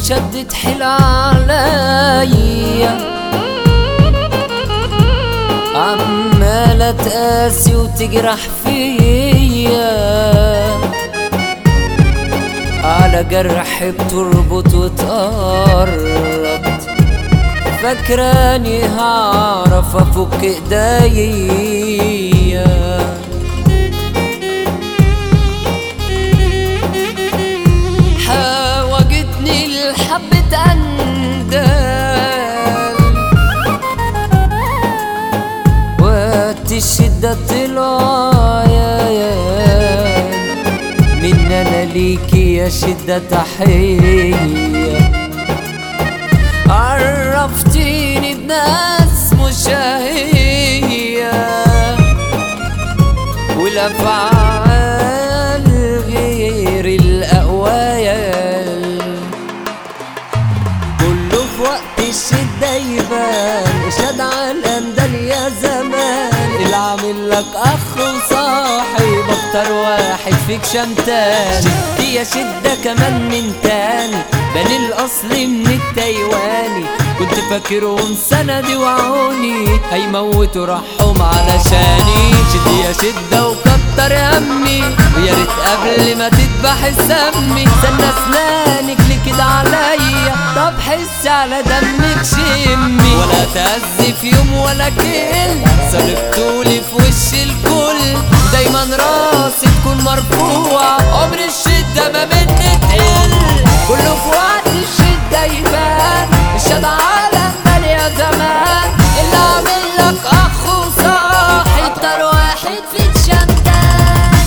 شدت حيل عليا عمالة تقاسي وتجرح فيا على جرح بتربط وتقرب فاكراني هعرف افك ايديا حاوجتني الحبة أندال وقت الشدة طلع يا يا من أنا ليكي يا شدة تحية عرفتيني بناس مشاهية والأفعال غير الأقوال كله في وقت الشدة يبان اشهد على الأندال يا زمان اللي عامل لك أخ وصاحب أكتر واحد فيك شمتان شدي يا شدة كمان من تاني بني الأصل من التايواني كنت فاكرهم سندي وعوني هيموتوا روحهم علشاني شدي يا شدة وكتر همي ويا ريت قبل ما تذبح السمي استنى اسنانك ليه كده عليا طب حس على دمك شمي ولا تأذي في يوم ولا كل صرفتولي في وش الكل دايما راسي تكون مرفوعة عمر الشدة ما مني تقل كله في وقت الشدة يبان الشد على النار يا زمان اللي عامل لك أخ وصاحب اكتر واحد فيك شمتان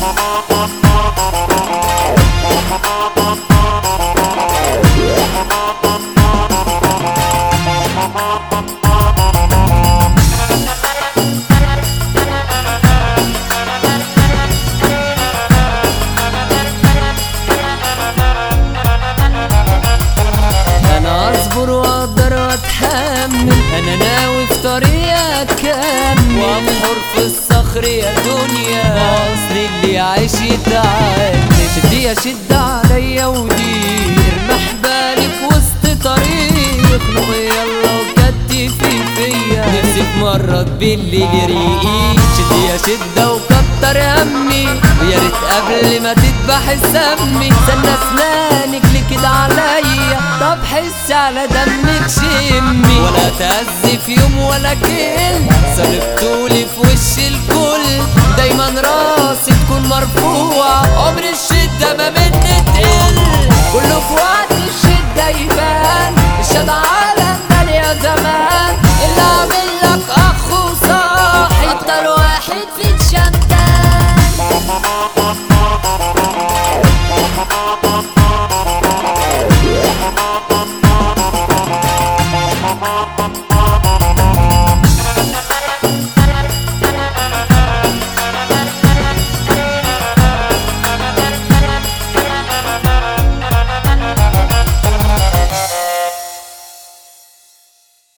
انا اصبر واقدر واتحمل انا ناوي في طريق اكمل وامحر في الصخر يا دنيا اصل اللي يعيش يتعلم شدي يا شد عليا ودير محبالي في وسط طريق اخنق يلا وكتفي فيا نفسي في مرة بالليل يريقي شدي يا شدة وكتر همي ويا ريت قبل ما تذبح السمي استنى اسنانك ليه كده عليا طب حس على دمك شمي ولا تأذي في يوم ولا كل صرفتولي في وش الكل دايما راسي تكون مرفوعة عمر الشدة ما مني تقل كله في وقت الشدة يبان الشدة